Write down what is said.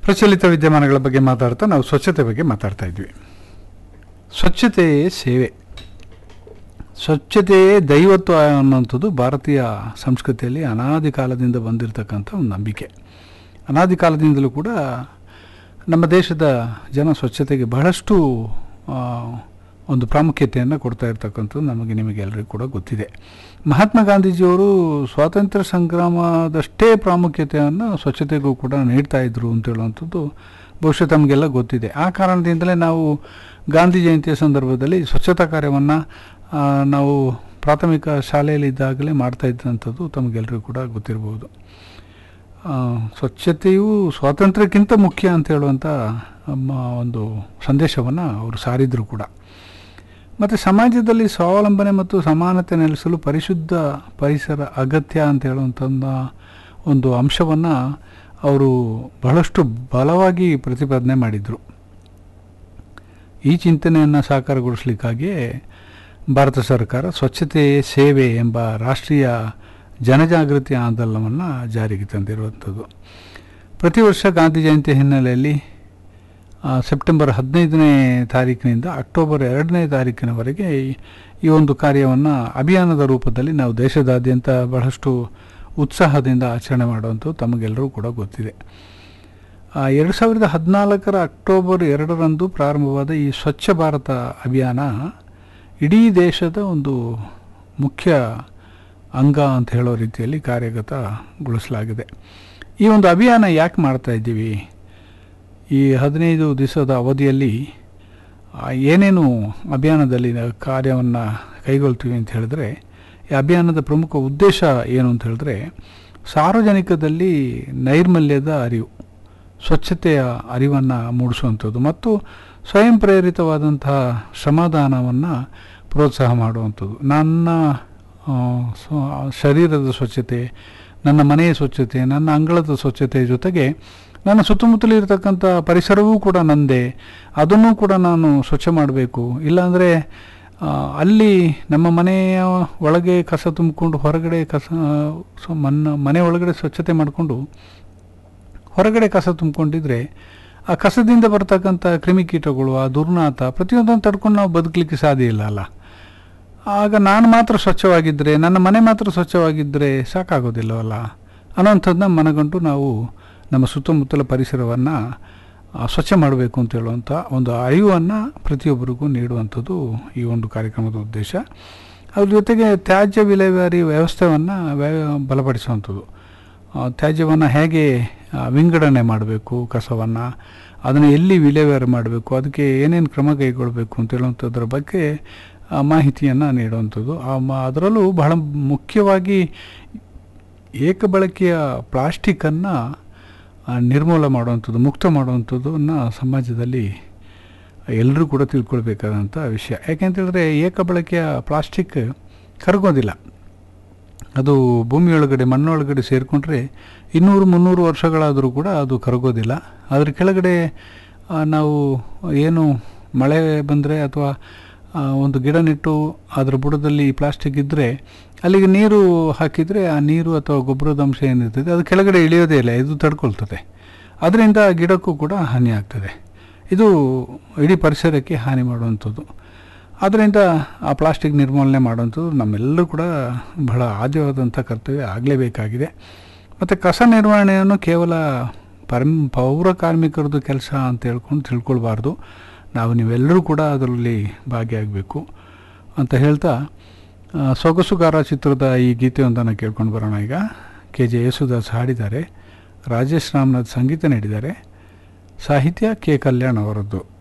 ಪ್ರಚಲಿತ ವಿದ್ಯಮಾನಗಳ ಬಗ್ಗೆ ಮಾತಾಡ್ತಾ ನಾವು ಸ್ವಚ್ಛತೆ ಬಗ್ಗೆ ಮಾತಾಡ್ತಾ ಇದ್ವಿ ಸ್ವಚ್ಛತೆಯೇ ಸೇವೆ ಸ್ವಚ್ಛತೆಯೇ ದೈವತ್ವ ಅನ್ನೋಂಥದ್ದು ಭಾರತೀಯ ಸಂಸ್ಕೃತಿಯಲ್ಲಿ ಅನಾದಿ ಕಾಲದಿಂದ ಬಂದಿರತಕ್ಕಂಥ ಒಂದು ನಂಬಿಕೆ ಅನಾದಿ ಕಾಲದಿಂದಲೂ ಕೂಡ ನಮ್ಮ ದೇಶದ ಜನ ಸ್ವಚ್ಛತೆಗೆ ಬಹಳಷ್ಟು ಆ, ಒಂದು ಪ್ರಾಮುಖ್ಯತೆಯನ್ನು ಕೊಡ್ತಾ ಇರ್ತಕ್ಕಂಥದ್ದು ನಮಗೆ ನಿಮಗೆ ಎಲ್ಲರಿಗೂ ಕೂಡ ಗೊತ್ತಿದೆ ಮಹಾತ್ಮ ಗಾಂಧೀಜಿಯವರು ಸ್ವಾತಂತ್ರ್ಯ ಸಂಗ್ರಾಮದಷ್ಟೇ ಪ್ರಾಮುಖ್ಯತೆಯನ್ನು ಸ್ವಚ್ಛತೆಗೂ ಕೂಡ ನೀಡ್ತಾ ಇದ್ರು ಅಂತ ಹೇಳುವಂಥದ್ದು ಬಹುಶಃ ತಮಗೆಲ್ಲ ಗೊತ್ತಿದೆ ಆ ಕಾರಣದಿಂದಲೇ ನಾವು ಗಾಂಧಿ ಜಯಂತಿಯ ಸಂದರ್ಭದಲ್ಲಿ ಸ್ವಚ್ಛತಾ ಕಾರ್ಯವನ್ನು ನಾವು ಪ್ರಾಥಮಿಕ ಶಾಲೆಯಲ್ಲಿದ್ದಾಗಲೇ ಮಾಡ್ತಾ ಇದ್ದಂಥದ್ದು ತಮಗೆಲ್ಲರಿಗೂ ಕೂಡ ಗೊತ್ತಿರ್ಬೋದು ಆ, ಸ್ವಚ್ಛತೆಯು ಸ್ವಾತಂತ್ರ್ಯಕ್ಕಿಂತ ಮುಖ್ಯ ಅಂತ ಹೇಳುವಂಥ ನಮ್ಮ ಒಂದು ಸಂದೇಶವನ್ನು ಅವರು ಸಾರಿದ್ರು ಕೂಡ ಮತ್ತು ಸಮಾಜದಲ್ಲಿ ಸ್ವಾವಲಂಬನೆ ಮತ್ತು ಸಮಾನತೆ ನೆಲೆಸಲು ಪರಿಶುದ್ಧ ಪರಿಸರ ಅಗತ್ಯ ಅಂತ ಹೇಳುವಂಥ ಒಂದು ಅಂಶವನ್ನು ಅವರು ಬಹಳಷ್ಟು ಬಲವಾಗಿ ಪ್ರತಿಪಾದನೆ ಮಾಡಿದರು ಈ ಚಿಂತನೆಯನ್ನು ಸಾಕಾರಗೊಳಿಸಲಿಕ್ಕಾಗಿಯೇ ಭಾರತ ಸರ್ಕಾರ ಸ್ವಚ್ಛತೆಯೇ ಸೇವೆ ಎಂಬ ರಾಷ್ಟ್ರೀಯ ಜನಜಾಗೃತಿ ಆಂದೋಲನವನ್ನು ಜಾರಿಗೆ ತಂದಿರುವಂಥದ್ದು ಪ್ರತಿ ವರ್ಷ ಗಾಂಧಿ ಜಯಂತಿ ಹಿನ್ನೆಲೆಯಲ್ಲಿ ಆ, ಸೆಪ್ಟೆಂಬರ್ ಹದಿನೈದನೇ ತಾರೀಕಿನಿಂದ ಅಕ್ಟೋಬರ್ ಎರಡನೇ ತಾರೀಕಿನವರೆಗೆ ಈ- ಈ ಒಂದು ಕಾರ್ಯವನ್ನು ಅಭಿಯಾನದ ರೂಪದಲ್ಲಿ ನಾವು ದೇಶದಾದ್ಯಂತ ಬಹಳಷ್ಟು ಉತ್ಸಾಹದಿಂದ ಆಚರಣೆ ಮಾಡುವಂಥದ್ದು ತಮಗೆಲ್ಲರೂ ಕೂಡ ಗೊತ್ತಿದೆ ಆ, ಎರಡು ಸಾವಿರದ ಹದಿನಾಲ್ಕರ ಅಕ್ಟೋಬರ್ ಎರಡರಂದು ಪ್ರಾರಂಭವಾದ ಈ ಸ್ವಚ್ಛ ಭಾರತ ಅಭಿಯಾನ ಇಡೀ ದೇಶದ ಒಂದು ಮುಖ್ಯ ಅಂಗ ಅಂತ ಹೇಳೋ ರೀತಿಯಲ್ಲಿ ಕಾರ್ಯಗತಗೊಳಿಸಲಾಗಿದೆ ಈ ಒಂದು ಅಭಿಯಾನ ಯಾಕೆ ಮಾಡ್ತಾ ಇದ್ದೀವಿ ಈ ಹದಿನೈದು ದಿವಸದ ಅವಧಿಯಲ್ಲಿ ಆ, ಏನೇನು ಅಭಿಯಾನದಲ್ಲಿ ನಾವು ಕಾರ್ಯವನ್ನು ಕೈಗೊಳ್ತೀವಿ ಅಂತ ಹೇಳಿದ್ರೆ ಈ ಅಭಿಯಾನದ ಪ್ರಮುಖ ಉದ್ದೇಶ ಏನು ಅಂತ ಹೇಳಿದ್ರೆ ಸಾರ್ವಜನಿಕದಲ್ಲಿ ನೈರ್ಮಲ್ಯದ ಅರಿವು ಸ್ವಚ್ಛತೆಯ ಅರಿವನ್ನು ಮೂಡಿಸುವಂಥದ್ದು ಮತ್ತು ಸ್ವಯಂ ಪ್ರೇರಿತವಾದಂತಹ ಶ್ರಮದಾನವನ್ನು ಪ್ರೋತ್ಸಾಹ ಮಾಡುವಂಥದ್ದು ನನ್ನ ಆ, ಸ್ವ- ಶರೀರದ ಸ್ವಚ್ಛತೆ ನನ್ನ ಮನೆಯ ಸ್ವಚ್ಛತೆ ನನ್ನ ಅಂಗಳದ ಸ್ವಚ್ಛತೆ ಜೊತೆಗೆ ನನ್ನ ಸುತ್ತಮುತ್ತಲು ಇರತಕ್ಕಂಥ ಪರಿಸರವೂ ಕೂಡ ನಂದೇ ಅದನ್ನೂ ಕೂಡ ನಾನು ಸ್ವಚ್ಛ ಮಾಡಬೇಕು ಇಲ್ಲಾಂದರೆ ಆ, ಅಲ್ಲಿ ನಮ್ಮ ಮನೆಯ ಒಳಗೆ ಕಸ ತುಂಬಿಕೊಂಡು ಹೊರಗಡೆ ಕಸ ಸೊ ಮನ್ನ ಮನೆ ಒಳಗಡೆ ಸ್ವಚ್ಛತೆ ಮಾಡಿಕೊಂಡು ಹೊರಗಡೆ ಕಸ ತುಂಬಿಕೊಂಡಿದ್ರೆ ಆ ಕಸದಿಂದ ಬರ್ತಕ್ಕಂಥ ಕ್ರಿಮಿಕೀಟಗಳು ಆ ದುರ್ನಾತ ಪ್ರತಿಯೊಂದನ್ನು ತಡ್ಕೊಂಡು ನಾವು ಬದುಕಲಿಕ್ಕೆ ಸಾಧ್ಯ ಇಲ್ಲ ಅಲ್ಲ ಆಗ ನಾನು ಮಾತ್ರ ಸ್ವಚ್ಛವಾಗಿದ್ದರೆ ನನ್ನ ಮನೆ ಮಾತ್ರ ಸ್ವಚ್ಛವಾಗಿದ್ದರೆ ಸಾಕಾಗೋದಿಲ್ಲವಲ್ಲ ಅನ್ನೋಂಥದ್ದನ್ನ ಮನಗಂಡು ನಾವು ನಮ್ಮ ಸುತ್ತಮುತ್ತಲ ಪರಿಸರವನ್ನು ಸ್ವಚ್ಛ ಮಾಡಬೇಕು ಅಂತ ಹೇಳುವಂಥ ಒಂದು ಅರಿವನ್ನು ಪ್ರತಿಯೊಬ್ಬರಿಗೂ ನೀಡುವಂಥದ್ದು ಈ ಒಂದು ಕಾರ್ಯಕ್ರಮದ ಉದ್ದೇಶ ಅದ್ರ ಜೊತೆಗೆ ತ್ಯಾಜ್ಯ ವಿಲೇವಾರಿ ವ್ಯವಸ್ಥೆಯನ್ನು ಬಲಪಡಿಸುವಂಥದ್ದು ತ್ಯಾಜ್ಯವನ್ನು ಹೇಗೆ ಆ, ವಿಂಗಡಣೆ ಮಾಡಬೇಕು ಕಸವನ್ನು ಅದನ್ನು ಎಲ್ಲಿ ವಿಲೇವಾರಿ ಮಾಡಬೇಕು ಅದಕ್ಕೆ ಏನೇನು ಕ್ರಮ ಕೈಗೊಳ್ಳಬೇಕು ಅಂತ ಹೇಳುವಂಥದ್ರ ಬಗ್ಗೆ ಆ, ಮಾಹಿತಿಯನ್ನು ನೀಡುವಂಥದ್ದು ಆ ಮ- ಅದರಲ್ಲೂ ಬಹಳ ಮುಖ್ಯವಾಗಿ ಏಕಬಳಕೆಯ ಪ್ಲಾಸ್ಟಿಕ್ಕನ್ನು ನಿರ್ಮೂಲ ಮಾಡುವಂಥದ್ದು ಮುಕ್ತ ಮಾಡುವಂಥದ್ದನ್ನು ಸಮಾಜದಲ್ಲಿ ಎಲ್ಲರೂ ಕೂಡ ತಿಳ್ಕೊಳ್ಬೇಕಾದಂಥ ವಿಷಯ ಯಾಕೆಂತೇಳಿದ್ರೆ ಏಕಬಳಕೆಯ ಪ್ಲಾಸ್ಟಿಕ್ ಕರಗೋದಿಲ್ಲ ಅದು ಭೂಮಿಯೊಳಗಡೆ ಮಣ್ಣೊಳಗಡೆ ಸೇರಿಕೊಂಡ್ರೆ ಇನ್ನೂರು ಮುನ್ನೂರು ವರ್ಷಗಳಾದರೂ ಕೂಡ ಅದು ಕರಗೋದಿಲ್ಲ ಅದ್ರ ಕೆಳಗಡೆ ಆ, ನಾವು ಏನು ಮಳೆ ಬಂದರೆ ಅಥವಾ ಆ, ಒಂದು ಗಿಡ ನೆಟ್ಟು ಅದರ ಬುಡದಲ್ಲಿ ಪ್ಲಾಸ್ಟಿಕ್ ಇದ್ದರೆ ಅಲ್ಲಿಗೆ ನೀರು ಹಾಕಿದರೆ ಆ ನೀರು ಅಥವಾ ಗೊಬ್ಬರದ ಅಂಶ ಏನಿರ್ತದೆ ಅದು ಕೆಳಗಡೆ ಇಳಿಯೋದೇ ಇಲ್ಲ ಇದು ತಡ್ಕೊಳ್ತದೆ ಅದರಿಂದ ಗಿಡಕ್ಕೂ ಕೂಡ ಹಾನಿ ಆಗ್ತದೆ ಇದು ಇಡೀ ಪರಿಸರಕ್ಕೆ ಹಾನಿ ಮಾಡುವಂಥದ್ದು ಆದ್ದರಿಂದ ಆ ಪ್ಲಾಸ್ಟಿಕ್ ನಿರ್ಮೂಲನೆ ಮಾಡುವಂಥದ್ದು ನಮ್ಮೆಲ್ಲರೂ ಕೂಡ ಬಹಳ ಆದ್ಯವಾದಂಥ ಕರ್ತವ್ಯ ಆಗಲೇಬೇಕಾಗಿದೆ ಮತ್ತು ಕಸ ನಿರ್ವಹಣೆಯನ್ನು ಕೇವಲ ಪರಂ ಪೌರ ಕಾರ್ಮಿಕರದ್ದು ಕೆಲಸ ಅಂತ ಹೇಳ್ಕೊಂಡು ತಿಳ್ಕೊಳ್ಬಾರ್ದು ನಾವು ನೀವೆಲ್ಲರೂ ಕೂಡ ಅದರಲ್ಲಿ ಭಾಗಿಯಾಗಬೇಕು ಅಂತ ಹೇಳ್ತಾ ಆ, ಸೊಗಸುಗಾರ ಚಿತ್ರದ ಈ ಗೀತೆಯೊಂದನ್ನು ಕೇಳ್ಕೊಂಡು ಬರೋಣ ಈಗ ಕೆ ಜೆ ಯೇಸುದಾಸ್ ಹಾಡಿದ್ದಾರೆ ರಾಜೇಶ್ ರಾಮನಾಥ್ ಸಂಗೀತ ನೀಡಿದ್ದಾರೆ ಸಾಹಿತ್ಯ ಕೆ ಕಲ್ಯಾಣ್ ಅವರದ್ದು